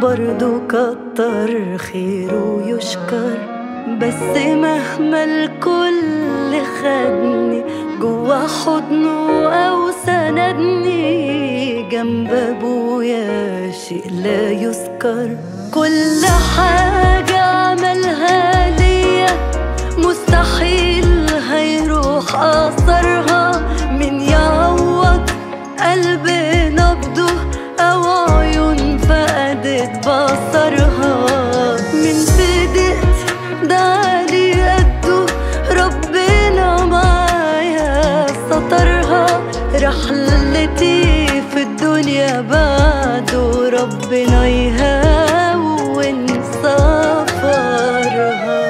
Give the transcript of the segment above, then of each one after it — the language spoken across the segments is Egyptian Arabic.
برضو كتر خيره يشكر بس مهما الكل خدني جوا حضنه أو سندني جنب أبويا شيء لا يذكر كل حاجة عملها ليا مستحيل هيروح أثرها من يعوض قلب نبضه أو عيون فقدت بصرها من بدأت ده علي قده ربنا معايا سطرها رحلتي في الدنيا بعده ربنا يهون سفرها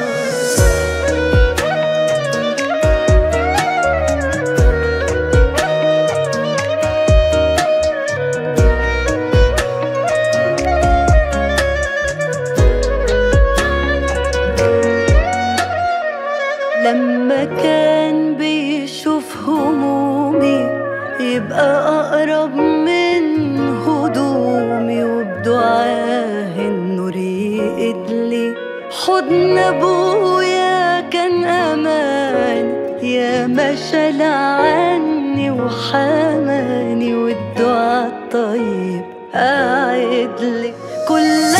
لما كان بيشوف همومي يبقى أقرب من هدومي وبدعاه النور يقدلي حضن أبويا كان أمان يا ما شال عني وحماني والدعاء الطيب قاعد لي كل